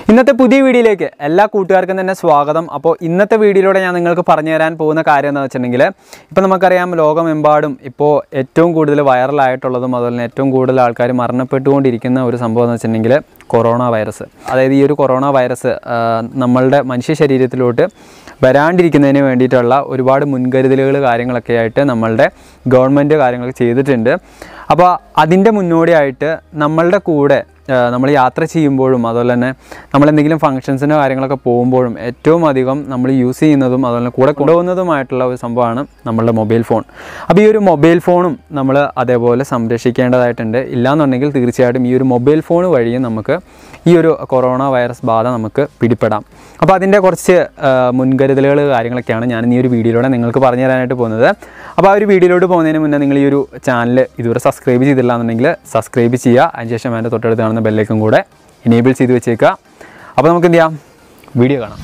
ഇന്നത്തെ പുതിയ വീഡിയോയിലേക്ക് എല്ലാ കൂട്ടുകാർക്കും തന്നെ സ്വാഗതം അപ്പോൾ ഇന്നത്തെ വീഡിയോയിലൂടെ ഞാൻ നിങ്ങൾക്ക് പറഞ്ഞു തരാൻ പോകുന്ന കാര്യം എന്ന് വെച്ചിട്ടുണ്ടെങ്കിൽ ഇപ്പോൾ നമുക്കറിയാം ലോകമെമ്പാടും ഇപ്പോൾ ഏറ്റവും കൂടുതൽ വൈറലായിട്ടുള്ളതും അതുപോലെ തന്നെ ഏറ്റവും കൂടുതൽ ആൾക്കാർ മരണപ്പെട്ടുകൊണ്ടിരിക്കുന്ന ഒരു സംഭവം എന്ന് വെച്ചിട്ടുണ്ടെങ്കിൽ കൊറോണ വൈറസ് അതായത് ഈ ഒരു കൊറോണ വൈറസ് ആ, നമ്മളുടെ മനുഷ്യ ശരീരത്തിലോട്ട് വരാണ്ടിരിക്കുന്നതിന് വേണ്ടിയിട്ടുള്ള ഒരുപാട് മുൻകരുതലുകൾ കാര്യങ്ങളൊക്കെ ആയിട്ട് നമ്മളുടെ ഗവൺമെൻറ് കാര്യങ്ങളൊക്കെ ചെയ്തിട്ടുണ്ട് അപ്പോൾ അതിൻ്റെ മുന്നോടിയായിട്ട് നമ്മളുടെ കൂടെ നമ്മൾ യാത്ര ചെയ്യുമ്പോഴും അതുപോലെ തന്നെ നമ്മൾ എന്തെങ്കിലും ഫംഗ്ഷൻസിനോ കാര്യങ്ങളൊക്കെ പോകുമ്പോഴും ഏറ്റവും അധികം നമ്മൾ യൂസ് ചെയ്യുന്നതും അതുപോലെ തന്നെ കൂടെ കൊണ്ടുപോകുന്നതുമായിട്ടുള്ള ഒരു സംഭവമാണ് നമ്മളുടെ മൊബൈൽ ഫോൺ അപ്പോൾ ഈ ഒരു മൊബൈൽ ഫോണും നമ്മൾ അതേപോലെ സംരക്ഷിക്കേണ്ടതായിട്ടുണ്ട് ഇല്ലാന്നുണ്ടെങ്കിൽ തീർച്ചയായിട്ടും ഈ ഒരു മൊബൈൽ ഫോൺ വഴിയും നമുക്ക് ഈ ഒരു കൊറോണ വൈറസ് ബാധ നമുക്ക് പിടിപ്പെടാം അപ്പോൾ അതിൻ്റെ കുറച്ച് ആ, മുൻകരുതലുകൾ കാര്യങ്ങളൊക്കെയാണ് ഞാൻ ഈ ഒരു വീഡിയോയിലൂടെ നിങ്ങൾക്ക് പറഞ്ഞു തരാനായിട്ട് പോകുന്നത് അപ്പോൾ ആ ഒരു വീഡിയോയിലോട്ട് പോകുന്നതിന് മുന്നേ നിങ്ങൾ ഈ ഒരു ചാനൽ ഇതുവരെ സബ്സ്ക്രൈബ് ചെയ്തില്ല എന്നുണ്ടെങ്കിൽ സബ്സ്ക്രൈബ് ചെയ്യുക അതിനുശേഷം അതിൻ്റെ തൊട്ടടുത്ത് കാണുന്ന ബെല്ലേക്കും കൂടെ എനേബിൾ ചെയ്ത് വെച്ചേക്കുക അപ്പോൾ നമുക്ക് എന്ത് ചെയ്യാം വീഡിയോ കാണാം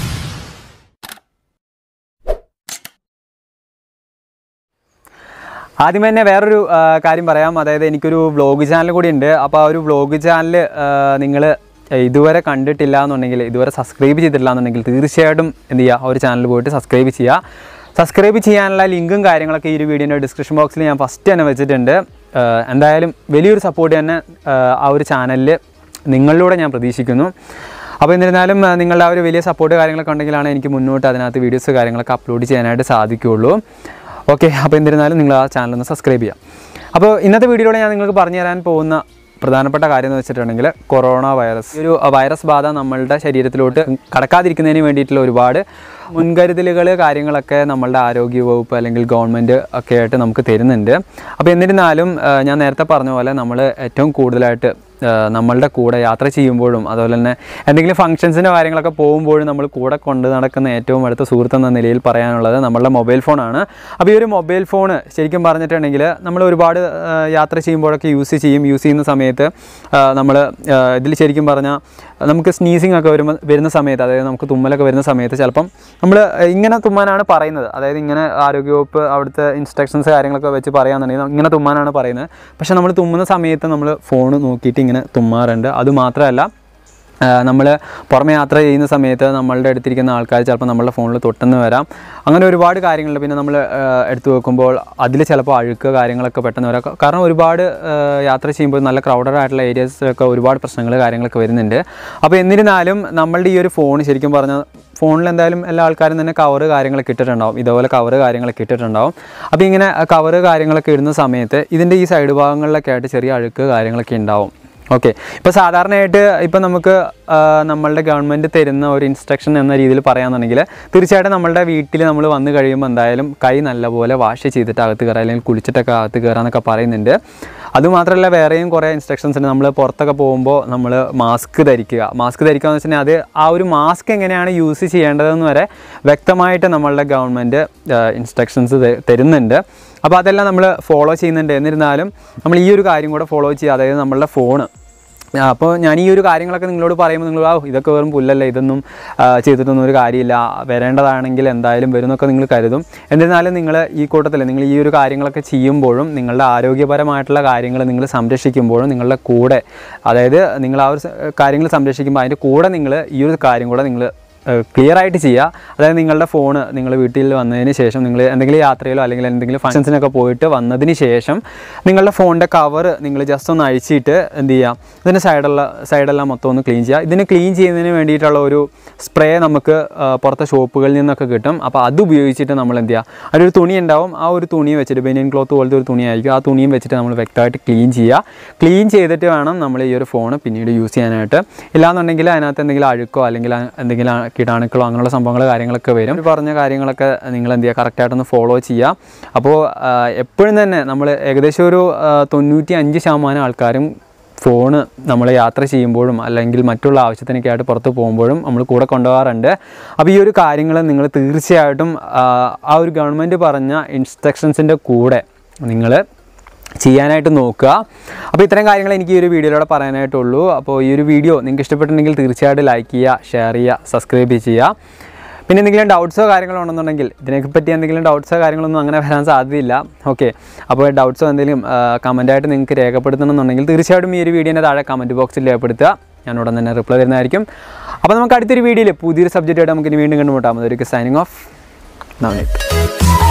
ആദ്യം തന്നെ വേറൊരു ആ, കാര്യം പറയാം അതായത് എനിക്കൊരു വ്ളോഗ് ചാനൽ കൂടി ഉണ്ട് അപ്പോൾ ആ ഒരു വ്ളോഗ് ചാനൽ നിങ്ങൾ ഇതുവരെ കണ്ടിട്ടില്ല എന്നുണ്ടെങ്കിൽ ഇതുവരെ സബ്സ്ക്രൈബ് ചെയ്തിട്ടില്ല എന്നുണ്ടെങ്കിൽ തീർച്ചയായിട്ടും എന്ത് ചെയ്യുക ആ ഒരു ചാനൽ പോയിട്ട് സബ്സ്ക്രൈബ് ചെയ്യുക സബ്സ്ക്രൈബ് ചെയ്യാനുള്ള ലിങ്കും കാര്യങ്ങളൊക്കെ ഈ ഒരു വീഡിയോൻ്റെ ഡിസ്ക്രിപ്ഷൻ ബോക്സിൽ ഞാൻ ഫസ്റ്റ് തന്നെ വെച്ചിട്ടുണ്ട് ആ, എന്തായാലും വലിയൊരു സപ്പോർട്ട് തന്നെ ആ, ആ ഒരു ചാനലിൽ നിങ്ങളിലൂടെ ഞാൻ പ്രതീക്ഷിക്കുന്നു അപ്പോൾ എന്നിരുന്നാലും ആ, നിങ്ങളുടെ ആ ഒരു വലിയ സപ്പോർട്ട് കാര്യങ്ങളൊക്കെ ഉണ്ടെങ്കിലാണ് എനിക്ക് മുന്നോട്ട് അതിനകത്ത് വീഡിയോസ് കാര്യങ്ങളൊക്കെ അപ്ലോഡ് ചെയ്യാനായിട്ട് സാധിക്കുകയുള്ളൂ ഓക്കെ അപ്പോൾ എന്നിരുന്നാലും നിങ്ങൾ ആ ചാനൽ ഒന്ന് സബ്സ്ക്രൈബ് ചെയ്യാം അപ്പോൾ ഇന്നത്തെ വീഡിയോയിലൂടെ ഞാൻ നിങ്ങൾക്ക് പറഞ്ഞു തരാൻ പോകുന്ന പ്രധാനപ്പെട്ട കാര്യം എന്ന് വെച്ചിട്ടുണ്ടെങ്കിൽ കൊറോണ വൈറസ് ഈ ഒരു വൈറസ് ബാധ നമ്മളുടെ ശരീരത്തിലോട്ട് കടക്കാതിരിക്കുന്നതിന് വേണ്ടിയിട്ടുള്ള ഒരുപാട് മുൻകരുതലുകൾ കാര്യങ്ങളൊക്കെ നമ്മളുടെ ആരോഗ്യ വകുപ്പ് അല്ലെങ്കിൽ ഗവൺമെൻറ് ഒക്കെ ആയിട്ട് നമുക്ക് തരുന്നുണ്ട് അപ്പോൾ എന്നിരുന്നാലും ആ, ഞാൻ നേരത്തെ പറഞ്ഞ പോലെ നമ്മൾ ഏറ്റവും കൂടുതലായിട്ട് ആ, നമ്മളുടെ കൂടെ യാത്ര ചെയ്യുമ്പോഴും അതുപോലെ തന്നെ എന്തെങ്കിലും ഫംഗ്ഷൻസിൻ്റെ കാര്യങ്ങളൊക്കെ പോകുമ്പോഴും നമ്മൾ കൂടെ കൊണ്ട് നടക്കുന്ന ഏറ്റവും അടുത്ത സുഹൃത്ത് എന്ന നിലയിൽ പറയാനുള്ളത് നമ്മളുടെ മൊബൈൽ ഫോണാണ് അപ്പോൾ ഈ ഒരു മൊബൈൽ ഫോൺ ശരിക്കും പറഞ്ഞിട്ടുണ്ടെങ്കിൽ നമ്മൾ ഒരുപാട് ആ, യാത്ര ചെയ്യുമ്പോഴൊക്കെ യൂസ് ചെയ്യും യൂസ് ചെയ്യുന്ന സമയത്ത് നമ്മൾ ഇതിൽ ശരിക്കും പറഞ്ഞാൽ നമുക്ക് സ്നീസിങ് ഒക്കെ വരുമ്പോൾ വരുന്ന സമയത്ത് അതായത് നമുക്ക് തുമ്മലൊക്കെ വരുന്ന സമയത്ത് ചിലപ്പം നമ്മൾ ഇങ്ങനെ തുമ്മാനാണ് പറയുന്നത് അതായത് ഇങ്ങനെ ആരോഗ്യവകുപ്പ് അവിടുത്തെ ഇൻസ്ട്രക്ഷൻസ് കാര്യങ്ങളൊക്കെ വെച്ച് പറയാന്നുണ്ടെങ്കിൽ ഇങ്ങനെ തുമ്മാനാണ് പറയുന്നത് പക്ഷേ നമ്മൾ തുമ്മുന്ന സമയത്ത് നമ്മൾ ഫോൺ നോക്കിയിട്ട് ഇങ്ങനെ തുമ്മാറുണ്ട് അതുമാത്രമല്ല നമ്മൾ പുറമെ യാത്ര ചെയ്യുന്ന സമയത്ത് നമ്മളുടെ അടുത്തിരിക്കുന്ന ആൾക്കാർ ചിലപ്പോൾ നമ്മളുടെ ഫോണിൽ തൊട്ടെന്ന് വരാം അങ്ങനെ ഒരുപാട് കാര്യങ്ങളുണ്ട് പിന്നെ നമ്മൾ എടുത്തു വെക്കുമ്പോൾ അതിൽ ചിലപ്പോൾ അഴുക്ക് കാര്യങ്ങളൊക്കെ പെട്ടെന്ന് വരാം കാരണം ഒരുപാട് ആ, യാത്ര ചെയ്യുമ്പോൾ നല്ല ക്രൗഡഡ് ആയിട്ടുള്ള ഏരിയസിലൊക്കെ ഒരുപാട് പ്രശ്നങ്ങൾ കാര്യങ്ങളൊക്കെ വരുന്നുണ്ട് അപ്പോൾ എന്നിരുന്നാലും നമ്മളുടെ ഈ ഒരു ഫോൺ ശരിക്കും പറഞ്ഞാൽ ഫോണിൽ എന്തായാലും എല്ലാ ആൾക്കാരും തന്നെ കവറ് കാര്യങ്ങളൊക്കെ ഇട്ടിട്ടുണ്ടാവും ഇതുപോലെ കവറ് കാര്യങ്ങളൊക്കെ ഇട്ടിട്ടുണ്ടാവും അപ്പോൾ ഇങ്ങനെ കവറ് കാര്യങ്ങളൊക്കെ ഇടുന്ന സമയത്ത് ഇതിൻ്റെ ഈ സൈഡ് ഭാഗങ്ങളിലൊക്കെ ആയിട്ട് ചെറിയ അഴുക്ക് കാര്യങ്ങളൊക്കെ ഉണ്ടാവും ഓക്കെ ഇപ്പോൾ സാധാരണയായിട്ട് ഇപ്പോൾ നമുക്ക് ആ, നമ്മളുടെ ഗവൺമെൻറ് തരുന്ന ഒരു ഇൻസ്ട്രക്ഷൻ എന്ന രീതിയിൽ പറയാന്നുണ്ടെങ്കിൽ തീർച്ചയായിട്ടും നമ്മളുടെ വീട്ടിൽ നമ്മൾ വന്നു കഴിയുമ്പോൾ എന്തായാലും കൈ നല്ലപോലെ വാഷ് ചെയ്തിട്ട് അകത്ത് കയറുക അല്ലെങ്കിൽ കുളിച്ചിട്ടൊക്കെ അകത്ത് കയറുക എന്നൊക്കെ പറയുന്നുണ്ട് അതുമാത്രമല്ല വേറെയും കുറേ ഇൻസ്ട്രക്ഷൻസ് ഉണ്ട് നമ്മൾ പുറത്തൊക്കെ പോകുമ്പോൾ നമ്മൾ മാസ്ക് ധരിക്കുക മാസ്ക് ധരിക്കുക എന്ന് വെച്ചിട്ടുണ്ടെങ്കിൽ അത് ആ ഒരു മാസ്ക് എങ്ങനെയാണ് യൂസ് ചെയ്യേണ്ടതെന്ന് വരെ വ്യക്തമായിട്ട് നമ്മളുടെ ഗവൺമെൻറ് ഇൻസ്ട്രക്ഷൻസ് തരുന്നുണ്ട് അപ്പോൾ അതെല്ലാം നമ്മൾ ഫോളോ ചെയ്യുന്നുണ്ട് എന്നിരുന്നാലും നമ്മൾ ഈ ഒരു കാര്യം കൂടെ ഫോളോ ചെയ്യുക അതായത് നമ്മളുടെ ഫോണ് അപ്പോൾ ഞാൻ ഈ ഒരു കാര്യങ്ങളൊക്കെ നിങ്ങളോട് പറയുമ്പോൾ നിങ്ങൾ ആ ഇതൊക്കെ വെറും പുല്ലല്ലേ ഇതൊന്നും ആ, ചെയ്തിട്ടൊന്നും ഒരു കാര്യമില്ല വരേണ്ടതാണെങ്കിൽ എന്തായാലും വരുമെന്നൊക്കെ നിങ്ങൾ കരുതും എന്നിരുന്നാലും നിങ്ങൾ ഈ കൂട്ടത്തിൽ നിങ്ങൾ ഈ ഒരു കാര്യങ്ങളൊക്കെ ചെയ്യുമ്പോഴും നിങ്ങളുടെ ആരോഗ്യപരമായിട്ടുള്ള കാര്യങ്ങൾ നിങ്ങൾ സംരക്ഷിക്കുമ്പോഴും നിങ്ങളുടെ കൂടെ അതായത് നിങ്ങൾ ആ ഒരു സ- കാര്യങ്ങൾ സംരക്ഷിക്കുമ്പോൾ അതിൻ്റെ കൂടെ നിങ്ങൾ ഈ ഒരു കാര്യം കൂടെ നിങ്ങൾ ക്ലിയർ ആയിട്ട് ചെയ്യുക അതായത് നിങ്ങളുടെ ഫോണ് നിങ്ങൾ വീട്ടിൽ വന്നതിന് ശേഷം നിങ്ങൾ എന്തെങ്കിലും യാത്രയിലോ അല്ലെങ്കിൽ എന്തെങ്കിലും ഫംഗ്ഷൻസിനൊക്കെ പോയിട്ട് വന്നതിന് ശേഷം നിങ്ങളുടെ ഫോണിൻ്റെ കവർ നിങ്ങൾ ജസ്റ്റ് ഒന്ന് അഴിച്ചിട്ട് എന്ത് ചെയ്യുക ഇതിൻ്റെ സൈഡുള്ള സൈഡെല്ലാം മൊത്തം ഒന്ന് ക്ലീൻ ചെയ്യുക ഇതിന് ക്ലീൻ ചെയ്യുന്നതിന് വേണ്ടിയിട്ടുള്ള ഒരു സ്പ്രേ നമുക്ക് ആ, പുറത്തെ ഷോപ്പുകളിൽ നിന്നൊക്കെ കിട്ടും അപ്പോൾ അത് ഉപയോഗിച്ചിട്ട് നമ്മൾ എന്ത് ചെയ്യുക അതിലൊരു തുണി ഉണ്ടാവും ആ ഒരു തുണി വെച്ചിട്ട് ബനിയൻ ക്ലോത്ത് പോലത്തെ ഒരു തുണിയായിരിക്കും ആ തുണിയും വെച്ചിട്ട് നമ്മൾ വ്യക്തമായിട്ട് ക്ലീൻ ചെയ്യുക ക്ലീൻ ചെയ്തിട്ട് വേണം നമ്മൾ ഈ ഒരു ഫോൺ പിന്നീട് യൂസ് ചെയ്യാനായിട്ട് ഇല്ലാന്നുണ്ടെങ്കിൽ അതിനകത്ത് എന്തെങ്കിലും അഴുക്കോ അല്ലെങ്കിൽ ആ എന്തെങ്കിലും ആ കീടാണുക്കളോ അങ്ങനെയുള്ള സംഭവങ്ങൾ കാര്യങ്ങളൊക്കെ വരും ഈ പറഞ്ഞ കാര്യങ്ങളൊക്കെ നിങ്ങൾ എന്ത് ചെയ്യുക കറക്റ്റായിട്ടൊന്ന് ഫോളോ ചെയ്യുക അപ്പോൾ എപ്പോഴും തന്നെ നമ്മൾ ഏകദേശം ഒരു ആ, തൊണ്ണൂറ്റി അഞ്ച് ശതമാനം ആൾക്കാരും ഫോണ് നമ്മൾ യാത്ര ചെയ്യുമ്പോഴും അല്ലെങ്കിൽ മറ്റുള്ള ആവശ്യത്തിനൊക്കെ ആയിട്ട് പുറത്ത് പോകുമ്പോഴും നമ്മൾ കൂടെ കൊണ്ടുപോകാറുണ്ട് അപ്പോൾ ഈ ഒരു കാര്യങ്ങൾ നിങ്ങൾ തീർച്ചയായിട്ടും ആ, ആ ഒരു ഗവൺമെൻറ് പറഞ്ഞ ഇൻസ്ട്രക്ഷൻസിൻ്റെ കൂടെ നിങ്ങൾ ചെയ്യാനായിട്ട് നോക്കുക അപ്പോൾ ഇത്തരം കാര്യങ്ങൾ എനിക്ക് ഈ ഒരു വീഡിയോയിലൂടെ പറയാനായിട്ടുള്ളൂ അപ്പോൾ ഈ ഒരു വീഡിയോ നിങ്ങൾക്ക് ഇഷ്ടപ്പെട്ടിട്ടുണ്ടെങ്കിൽ തീർച്ചയായിട്ടും ലൈക്ക് ചെയ്യുക ഷെയർ ചെയ്യുക സബ്സ്ക്രൈബ് ചെയ്യുക പിന്നെ എന്തെങ്കിലും ഡൗട്ട്സോ കാര്യങ്ങളോ ഉണ്ടെന്നുണ്ടെങ്കിൽ ഇതിനെ പറ്റി എന്തെങ്കിലും ഡൗട്ട്സോ കാര്യങ്ങളൊന്നും അങ്ങനെ വരാൻ സാധ്യതയില്ല ഓക്കെ അപ്പോൾ ഡൗട്ട്സോ എന്തെങ്കിലും കമൻറ്റായിട്ട് നിങ്ങൾക്ക് രേഖപ്പെടുത്തണമെന്നുണ്ടെങ്കിൽ തീർച്ചയായിട്ടും ഈ ഒരു വീഡിയോൻ്റെ താഴെ കമൻറ്റ് ബോക്സിൽ രേഖപ്പെടുത്തുക ഞാൻ ഉടൻ തന്നെ റിപ്ലൈ തരുന്നതായിരിക്കും അപ്പോൾ നമുക്ക് അടുത്തൊരു വീഡിയോയിൽ പുതിയൊരു സബ്ജക്റ്റായിട്ട് നമുക്ക് ഇനി വീണ്ടും കണ്ടുമുട്ടാം അതൊരു സൈനിങ് ഓഫ് നവനീത്